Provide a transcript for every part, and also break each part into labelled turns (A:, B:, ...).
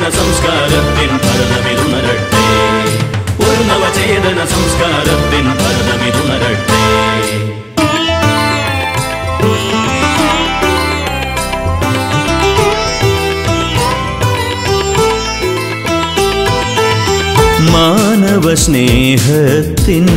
A: സംസ്കാരത്തിൻ ഭരതമിതുണരട്ടെ ഒരു നവചേതന സംസ്കാരത്തിൻ ഭരതമിതുണരട്ടെ മാനവ സ്നേഹത്തിൻ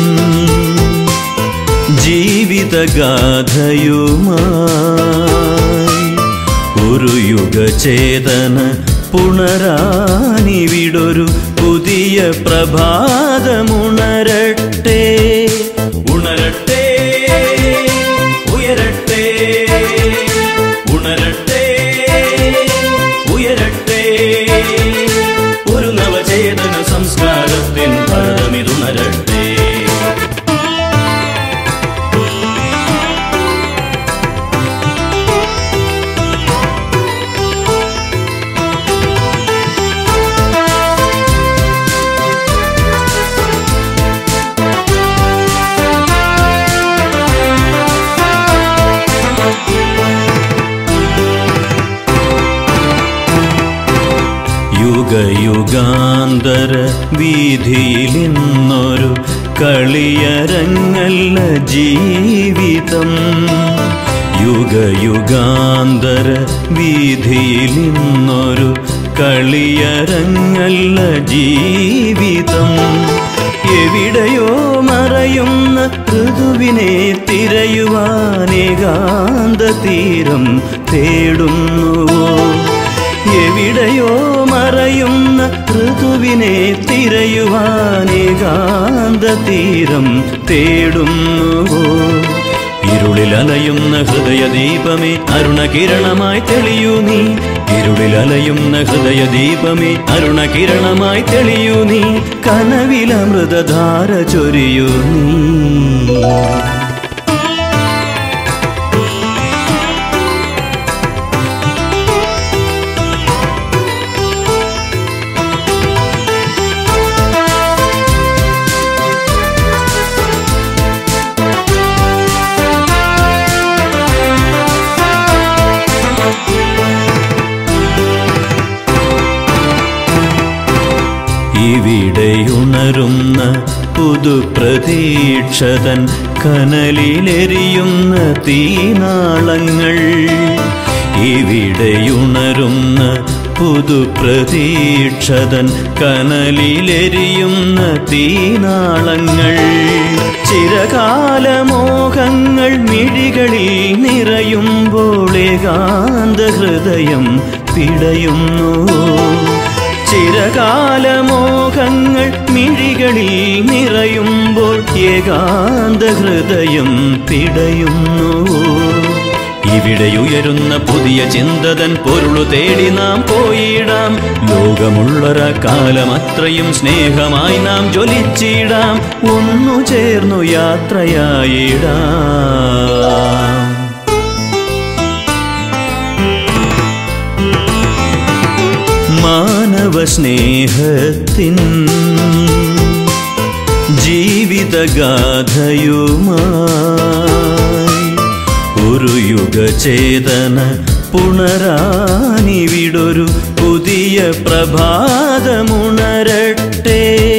A: ജീവിതഗാഥയുമായി ഒരു യുഗചേതന പുണരാനിവിടൊരു പുതിയ പ്രഭാതമുണരട്ടെ ഉണരട്ടെ ഉയരട്ടെ ഉണരട്ടെ ഉയരട്ടെ ഒരു നവചേതന സംസ്കാരത്തിൻ ഭരതമിതുണരട്ടെ യുഗയുഗാന്തര വീതിയിലിന്നൊരു കളിയരങ്ങല്ല ജീവിതം യുഗയുഗാന്തര വീതിയിലിന്നൊരു കളിയരങ്ങല്ല ജീവിതം എവിടെയോ മറയുന്ന ഋതുവിനെ തിരയുവാനേകാന്ത തീരം തേടുന്നുവോ എവിടെയോ മറയുന്ന ഋതുവിനെ തിരയുവാനേകാന്ത തീരം തേടുന്നുവോ ഇരുളിൽ അലയുന്ന ഹൃദയദീപമേ അരുണകിരണമായി തെളിയൂ നീ ഇരുളിൽ അലയുന്ന ഹൃദയദീപമേ അരുണകിരണമായി തെളിയൂ നീ കനവിലമൃതധാര ചൊരിയൂ നീ ഇവിടെയുണരുന്ന പുതുപ്രതീക്ഷതൻ കനലിലെരിയുന്ന തീനാളങ്ങൾ ഇവിടെയുണരുന്ന പുതുപ്രതീക്ഷതൻ കനലിലെരിയുന്ന തീനാളങ്ങൾ ചിരകാലമോഹങ്ങൾ മിഴികളിൽ നിറയുമ്പോൾ ഏകാന്ത ഹൃദയം പിടയുന്നു ചിരകാലമോഹങ്ങൾ മിഴികളിൽ നിറയുമ്പോൾ ഏകാന്ത ഹൃദയം പിടയുന്നു ഇവിടെ ഉയരുന്ന പുതിയ ചിന്തതൻ പൊരുളു തേടി നാം പോയിടാം ലോകമുള്ളൊര കാലമത്രയും സ്നേഹമായി നാം ജ്വലിച്ചിടാം ഒന്നു ചേർന്നു യാത്രയായിടാം മാനവ സ്നേഹത്തിൻ ജീവിതഗാഥയുമായി ഒരു യുഗചേതന പുണരാനിവിടൊരു പുതിയ പ്രഭാതമുണരട്ടെ